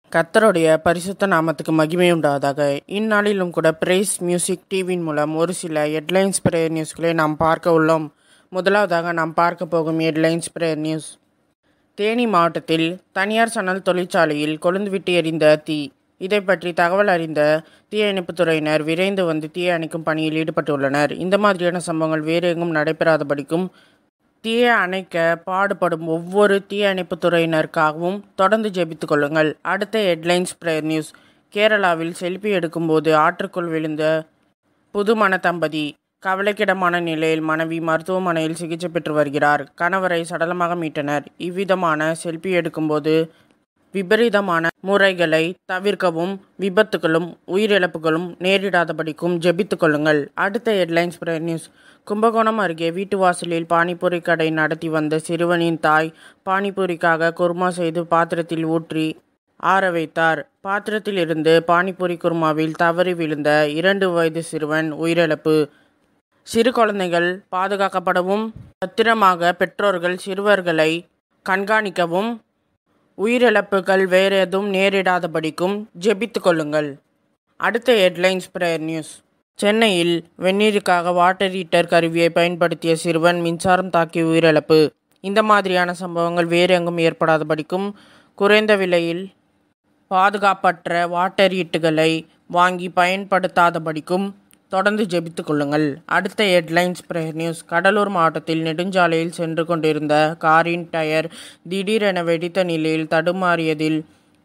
கர்த்தருடைய பரிசுத்த நாமத்துக்கு மகிமை உண்டாவதாக இந்நாளிலும் கூட பிரைஸ் மியூசிக் டிவியின் மூலம் ஒரு சில ஹெட்லைன்ஸ் பிரேயர் நியூஸ்களை நாம் பார்க்க உள்ளோம் முதலாவதாக நாம் பார்க்க போகும் ஹெட்லைன்ஸ் பிரேயர் நியூஸ் தேனி மாவட்டத்தில் தனியார் சணல் தொழிற்சாலையில் கொழுந்துவிட்டு எரிந்த தீ இதை பற்றி தகவல் அறிந்த தீயணைப்புத் துறையினர் விரைந்து வந்து தீ அணைக்கும் பணியில் ஈடுபட்டுள்ளனர் இந்த மாதிரியான சம்பவங்கள் வேறு எங்கும் நடைபெறாதபடிக்கும் தீயை அணைக்க பாடுபடும் ஒவ்வொரு தீயணைப்புத் துறையினருக்காகவும் தொடர்ந்து ஜெபித்துக் கொள்ளுங்கள் அடுத்த ஹெட்லைன்ஸ் பிரேயர் நியூஸ் கேரளாவில் செல்ஃபி எடுக்கும்போது ஆற்றுக்குள் விழுந்த புதுமண தம்பதி கவலைக்கிடமான நிலையில் மனைவி மருத்துவமனையில் சிகிச்சை பெற்று வருகிறார் கணவரை சடலமாக மீட்டனர் இவ்விதமான செல்ஃபி எடுக்கும்போது விபரீதமான முறைகளை தவிர்க்கவும் விபத்துகளும் உயிரிழப்புகளும் நேரிடாதபடிக்கும் ஜெபித்துக் கொள்ளுங்கள் அடுத்த ஹெட்லைன்ஸ் பிரேயர் நியூஸ் கும்பகோணம் அருகே வீட்டு வாசலில் பானிபூரி கடை நடத்தி வந்த சிறுவனின் தாய் பானிபூரிக்காக குருமா செய்து பாத்திரத்தில் ஊற்றி ஆற வைத்தார் பாத்திரத்தில் இருந்து பானிபூரி குருமாவில் தவறி விழுந்த இரண்டு வயது சிறுவன் உயிரிழப்பு சிறு குழந்தைகள் பாதுகாக்கப்படவும் பத்திரமாக பெற்றோர்கள் சிறுவர்களை கண்காணிக்கவும் உயிரிழப்புகள் வேறு எதுவும் நேரிடாதபடிக்கும் ஜெபித்துக் கொள்ளுங்கள் அடுத்த ஹெட்லைன்ஸ் பிரேயர் நியூஸ் சென்னையில் வெந்நீருக்காக வாட்டர் ஹீட்டர் கருவியை பயன்படுத்திய சிறுவன் மின்சாரம் தாக்கி உயிரிழப்பு இந்த மாதிரியான சம்பவங்கள் வேறு எங்கும் ஏற்படாதபடிக்கும் குறைந்த விலையில் பாதுகாப்பற்ற வாட்டர் ஹீட்டுகளை வாங்கி பயன்படுத்தாதபடிக்கும் தொடர்ந்து ஜெபித்துக் கொள்ளுங்கள் அடுத்த ஹெட்லைன்ஸ் பிரேயர் நியூஸ் கடலூர் மாவட்டத்தில் நெடுஞ்சாலையில் சென்று கொண்டிருந்த காரின் டயர் திடீரென வெடித்த நிலையில் தடுமாறியதில்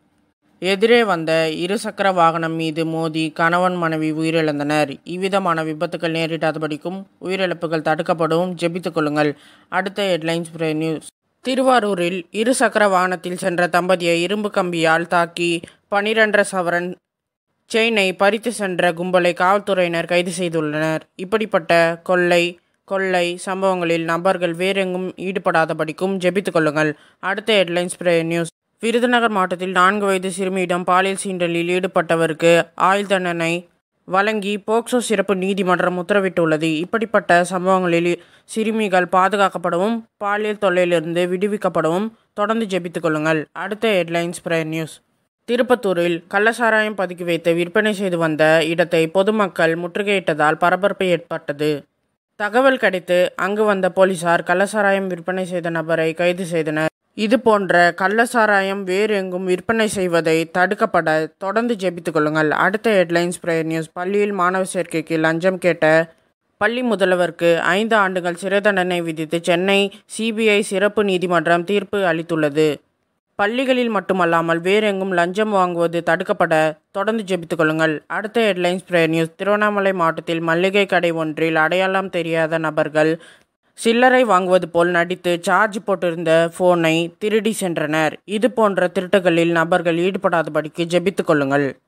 எதிரே வந்த இருசக்கர வாகனம் மீது மோதி கணவன் மனைவி உயிரிழந்தனர் இவ்விதமான விபத்துகள் நேரிடாதபடிக்கும் உயிரிழப்புகள் தடுக்கப்படவும் ஜெபித்துக் கொள்ளுங்கள் அடுத்த ஹெட்லைன்ஸ் பிரேயர் நியூஸ் திருவாரூரில் இருசக்கர வாகனத்தில் சென்ற தம்பதியை இரும்பு கம்பியால் தாக்கி பனிரெண்டரை சவரன் செயினை பறித்து சென்ற கும்பலை காவல்துறையினர் கைது செய்துள்ளனர் இப்படிப்பட்ட கொள்ளை கொள்ளை சம்பவங்களில் நபர்கள் வேறெங்கும் ஈடுபடாதபடிக்கும் ஜெபித்துக் கொள்ளுங்கள் அடுத்த ஹெட்லைன்ஸ் பிரேயர் நியூஸ் விருதுநகர் மாவட்டத்தில் நான்கு வயது சிறுமியிடம் பாலியல் சீண்டலில் ஈடுபட்டவருக்கு ஆயுள் தண்டனை வழங்கி போக்சோ சிறப்பு நீதிமன்றம் உத்தரவிட்டுள்ளது இப்படிப்பட்ட சம்பவங்களில் சிறுமிகள் பாதுகாக்கப்படவும் பாலியல் தொல்லையிலிருந்து விடுவிக்கப்படவும் தொடர்ந்து ஜெபித்துக் கொள்ளுங்கள் அடுத்த ஹெட்லைன்ஸ் பிரேயர் நியூஸ் திருப்பத்தூரில் கள்ளசாராயம் பதுக்கி வைத்து விற்பனை செய்து வந்த இடத்தை பொதுமக்கள் முற்றுகையிட்டதால் பரபரப்பு ஏற்பட்டது தகவல் கிடைத்து அங்கு வந்த போலீசார் கள்ளசாராயம் விற்பனை செய்த நபரை கைது செய்தனர் இது போன்ற கள்ளசாராயம் வேறு எங்கும் விற்பனை செய்வதை தடுக்கப்பட தொடர்ந்து ஜெபித்துக் கொள்ளுங்கள் அடுத்த ஹெட்லைன்ஸ் பிரேயர் நியூஸ் பள்ளியில் மாணவ சேர்க்கைக்கு லஞ்சம் கேட்ட பள்ளி முதல்வருக்கு ஐந்து ஆண்டுகள் சிறை தண்டனை விதித்து சென்னை சிபிஐ சிறப்பு நீதிமன்றம் தீர்ப்பு அளித்துள்ளது பள்ளிகளில் மட்டுமல்லாமல் வேறெங்கும் லஞ்சம் வாங்குவது தடுக்கப்பட தொடர்ந்து ஜெபித்துக் கொள்ளுங்கள் அடுத்த ஹெட்லைன்ஸ் பிரேயர் நியூஸ் திருவண்ணாமலை மாவட்டத்தில் மல்லிகை கடை ஒன்றில் அடையாளம் தெரியாத நபர்கள் சில்லறை வாங்குவது போல் நடித்து சார்ஜ் போட்டிருந்த போனை திருடி சென்றனர் இது போன்ற திருட்டுகளில் நபர்கள் ஈடுபடாதபடிக்கு ஜெபித்துக் கொள்ளுங்கள்